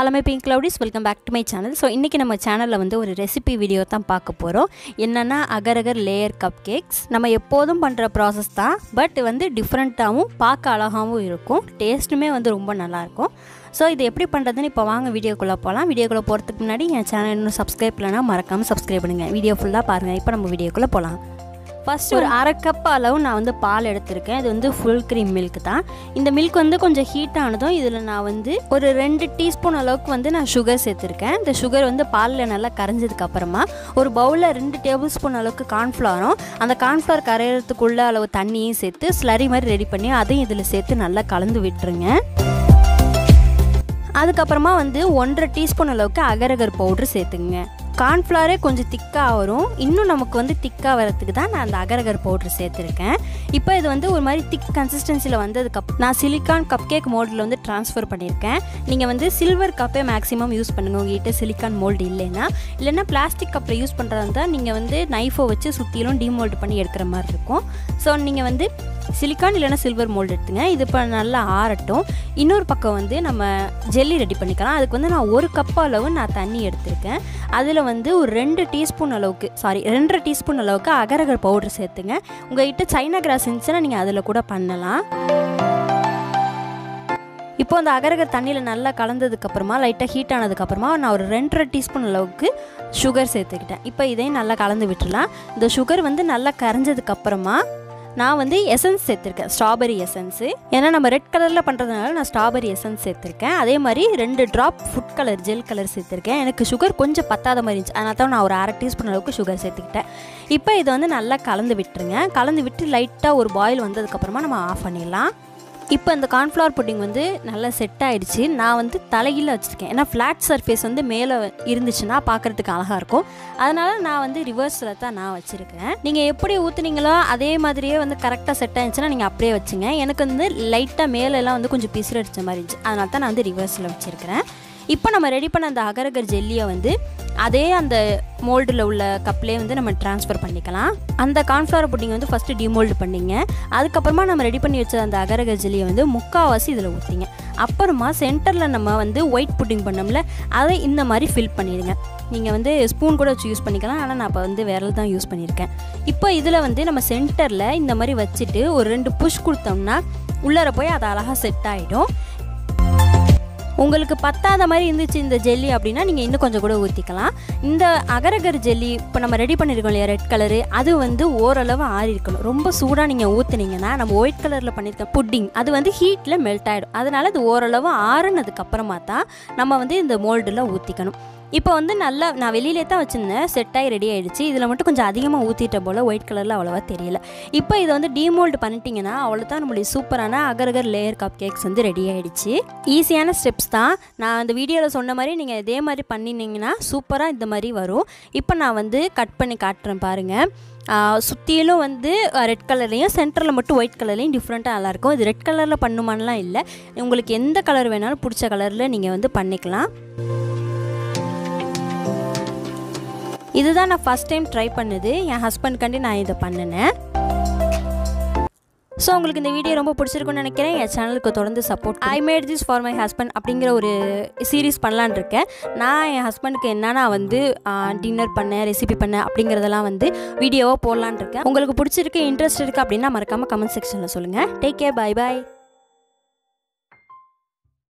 ஆலமே pink cloudies welcome back to my channel so இன்றைக்கி நம்ம சேனலில் வந்து ஒரு ரெசிபி வீடியோ தான் பார்க்க போகிறோம் என்னென்னா அகரகர் லேயர் கப் கேக்ஸ் நம்ம எப்போதும் பண்ணுற ப்ராசஸ் தான் பட் வந்து டிஃப்ரெண்ட்டாகவும் பார்க்க அழகாகவும் இருக்கும் டேஸ்ட்டுமே வந்து ரொம்ப நல்லாயிருக்கும் ஸோ இது எப்படி பண்ணுறதுன்னு இப்போ வாங்க வீடியோக்குள்ளே போகலாம் வீடியோக்குள்ளே போகிறதுக்கு முன்னாடி என் சேனல் இன்னும் சப்ஸ்கிரைப் இல்லைனா மறக்காமல் சப்ஸ்கிரைப் பண்ணுங்கள் வீடியோ ஃபுல்லாக பாருங்கள் இப்போ நம்ம வீடியோக்குள்ளே போகலாம் ஃபஸ்ட் ஒரு அரை கப் அளவு நான் வந்து பால் எடுத்திருக்கேன் இது வந்து ஃபுல் க்ரீம் மில்க் தான் இந்த மில்க் வந்து கொஞ்சம் ஹீட் ஆனதும் இதில் நான் வந்து ஒரு ரெண்டு டீஸ்பூன் அளவுக்கு வந்து நான் சுகர் சேர்த்துருக்கேன் இந்த சுகர் வந்து பாலில் நல்லா கரைஞ்சதுக்கு அப்புறமா ஒரு பவுலில் ரெண்டு டேபிள் ஸ்பூன் அளவுக்கு கார்ன்ஃப்ளவரும் அந்த கார்ன்ஃப்ளவர் கரையிறதுக்குள்ள அளவு தண்ணியும் சேர்த்து ஸ்லரி மாதிரி ரெடி பண்ணி அதையும் இதில் சேர்த்து நல்லா கலந்து விட்டுருங்க அதுக்கப்புறமா வந்து ஒன்றரை டீஸ்பூன் அளவுக்கு அகரகர் பவுட்ரு சேர்த்துங்க கார்ன்ஃப்ளவரே கொஞ்சம் திக்காக வரும் இன்னும் நமக்கு வந்து திக்காக வரத்துக்கு தான் நான் அந்த அகரகர் பவுட்ரு சேர்த்துருக்கேன் இப்போ இது வந்து ஒரு மாதிரி திக் கன்சிஸ்டன்சியில் வந்ததுக்கு நான் சிலிக்கான் கப் கேக் மோல்டில் வந்து ட்ரான்ஸ்ஃபர் பண்ணியிருக்கேன் நீங்கள் வந்து சில்வர் கப்பே மேக்ஸிமம் யூஸ் பண்ணுங்கள் உங்ககிட்ட சிலிக்கான் மோல்டு இல்லைன்னா இல்லைன்னா பிளாஸ்டிக் கப்பில் யூஸ் பண்ணுறதா இருந்தால் நீங்கள் வந்து நைஃபை வச்சு சுற்றிலும் டிமோல்டு பண்ணி எடுக்கிற மாதிரி இருக்கும் ஸோ நீங்கள் வந்து சிலிக்கான் இல்லைன்னா சில்வர் மோல்டு எடுத்துங்க இது இப்போ நல்லா ஆறட்டும் இன்னொரு பக்கம் வந்து நம்ம ஜெல்லி ரெடி பண்ணிக்கலாம் அதுக்கு வந்து நான் ஒரு கப் அளவு நான் தண்ணி எடுத்திருக்கேன் அதில் வந்து ஒரு ரெண்டு டீஸ்பூன் அளவுக்கு சாரி ரெண்டரை டீஸ்பூன் அளவுக்கு அகரகர் பவுடர் சேர்த்துங்க உங்கள்கிட்ட சைனா கிராஸ் இருந்துச்சுன்னா நீங்கள் அதில் கூட பண்ணலாம் இப்போ அந்த அகரகர் தண்ணியில் நல்லா கலந்ததுக்கப்புறமா லைட்டாக ஹீட் ஆனதுக்கப்புறமா நான் ஒரு ரெண்டரை டீஸ்பூன் அளவுக்கு சுகர் சேர்த்துக்கிட்டேன் இப்போ இதையும் நல்லா கலந்து விட்டுலாம் இந்த சுகர் வந்து நல்லா கரைஞ்சதுக்கப்புறமா நான் வந்து எசன்ஸ் சேர்த்துருக்கேன் ஸ்ட்ராபெரி எசன்ஸு ஏன்னா நம்ம ரெட் கலரில் பண்ணுறதுனால நான் ஸ்ட்ராபெரி எசன்ஸ் சேர்த்துருக்கேன் அதே மாதிரி ரெண்டு drop food colour gel colour சேர்த்துருக்கேன் எனக்கு சுகர் கொஞ்சம் பத்தாத மாதிரி இருந்துச்சு அதனால தான் நான் ஒரு அரை டீஸ்பூன் அளவுக்கு சுகர் சேர்த்துக்கிட்டேன் இப்போ இதை வந்து நல்லா கலந்து விட்டுருங்க கலந்து விட்டு லைட்டாக ஒரு பாயில் வந்ததுக்கப்புறமா நம்ம ஆஃப் பண்ணிடலாம் இப்போ இந்த கார்ன்ஃப்ளவர் புட்டிங் வந்து நல்லா செட் ஆகிடுச்சு நான் வந்து தலையில் வச்சுருக்கேன் ஏன்னா ஃப்ளாட் சர்ஃபேஸ் வந்து மேலே இருந்துச்சுன்னா பார்க்குறதுக்கு அழகாக இருக்கும் அதனால் நான் வந்து ரிவர்ஸில் தான் நான் வச்சுருக்கேன் நீங்கள் எப்படி ஊற்றுனீங்களோ அதே மாதிரியே வந்து கரெக்டாக செட் ஆகிடுச்சுன்னா நீங்கள் அப்படியே வச்சுங்க எனக்கு வந்து லைட்டாக மேலெல்லாம் வந்து கொஞ்சம் பிசுறு அடித்த மாதிரி இருந்துச்சு அதனால தான் நான் வந்து ரிவர்ஸில் வச்சுருக்கிறேன் இப்போ நம்ம ரெடி பண்ண அந்த அகரகர் ஜெல்லியை வந்து அதே அந்த மோல்டில் உள்ள கப்லேயே வந்து நம்ம ட்ரான்ஸ்ஃபர் பண்ணிக்கலாம் அந்த கார்ன்ஃப்ளவர் புட்டிங் வந்து ஃபஸ்ட்டு டிமோல்டு பண்ணிங்க அதுக்கப்புறமா நம்ம ரெடி பண்ணி வச்ச அந்த அகரகர் ஜெல்லியை வந்து முக்கால்வாசி இதில் ஊற்றிங்க அப்புறமா சென்டரில் நம்ம வந்து ஒயிட் புட்டிங் பண்ணோம்ல அதை இந்த மாதிரி ஃபில் பண்ணிடுங்க நீங்கள் வந்து ஸ்பூன் கூட வச்சு யூஸ் பண்ணிக்கலாம் ஆனால் நான் இப்போ வந்து விரல் தான் யூஸ் பண்ணியிருக்கேன் இப்போ இதில் வந்து நம்ம சென்டரில் இந்த மாதிரி வச்சுட்டு ஒரு ரெண்டு புஷ் கொடுத்தோம்னா உள்ளார போய் அது அழகாக செட் ஆகிடும் உங்களுக்கு பத்தாத மாதிரி இருந்துச்சு இந்த ஜெல்லி அப்படின்னா நீங்கள் இன்னும் கொஞ்சம் கூட ஊற்றிக்கலாம் இந்த அகரகர் ஜெல்லி இப்போ நம்ம ரெடி பண்ணியிருக்கோம் இல்லையா ரெட் கலரு அது வந்து ஓரளவு ஆறி இருக்கணும் ரொம்ப சூடாக நீங்கள் ஊற்றுனீங்கன்னா நம்ம ஒயிட் கலரில் பண்ணியிருக்க புட்டிங் அது வந்து ஹீட்டில் மெல்ட் ஆகிடும் அதனால் அது ஓரளவு ஆறுனதுக்கு அப்புறமா தான் நம்ம வந்து இந்த மோல்டில் ஊற்றிக்கணும் இப்போ வந்து நல்லா நான் வெளியிலே தான் வச்சுருந்தேன் செட் ஆகி ரெடி ஆகிடுச்சு இதில் மட்டும் கொஞ்சம் அதிகமாக ஊற்றிட்ட போல் ஒயிட் கலரில் அவ்வளோவா தெரியல இப்போ இதை வந்து டிமோல்டு பண்ணிட்டீங்கன்னா அவ்வளோ தான் நம்மளுடைய சூப்பரான அகரகர் லேயர் கப் கேக்ஸ் வந்து ரெடி ஆகிடுச்சு ஈஸியான ஸ்டெப்ஸ் தான் நான் அந்த வீடியோவில் சொன்ன மாதிரி நீங்கள் இதே மாதிரி பண்ணினீங்கன்னா சூப்பராக இந்த மாதிரி வரும் இப்போ நான் வந்து கட் பண்ணி காட்டுறேன் பாருங்கள் சுற்றிலும் வந்து ரெட் கலர்லேயும் சென்டரில் மட்டும் ஒயிட் கலர்லேயும் டிஃப்ரெண்ட்டாக நல்லாயிருக்கும் இது ரெட் கலரில் பண்ணுமான்லாம் இல்லை உங்களுக்கு எந்த கலர் வேணாலும் பிடிச்ச கலரில் நீங்கள் வந்து பண்ணிக்கலாம் இதுதான் நான் ஃபஸ்ட் டைம் ட்ரை பண்ணது என் ஹஸ்பண்ட்காண்டி நான் இதை பண்ணினேன் ஸோ உங்களுக்கு இந்த வீடியோ ரொம்ப பிடிச்சிருக்குன்னு நினைக்கிறேன் என் சேனலுக்கு தொடர்ந்து support I made this for my husband அப்படிங்கிற ஒரு சீரீஸ் பண்ணலான் இருக்கேன் நான் என் ஹஸ்பண்டுக்கு என்னென்னா வந்து டின்னர் பண்ணேன் ரெசிபி பண்ணேன் அப்படிங்கிறதெல்லாம் வந்து வீடியோவாக போடலான் இருக்கேன் உங்களுக்கு பிடிச்சிருக்கு இன்ட்ரெஸ்ட் இருக்குது அப்படின்னா மறக்காமல் கமெண்ட் செக்ஷனில் சொல்லுங்கள் டேக் கேர் பை பாய்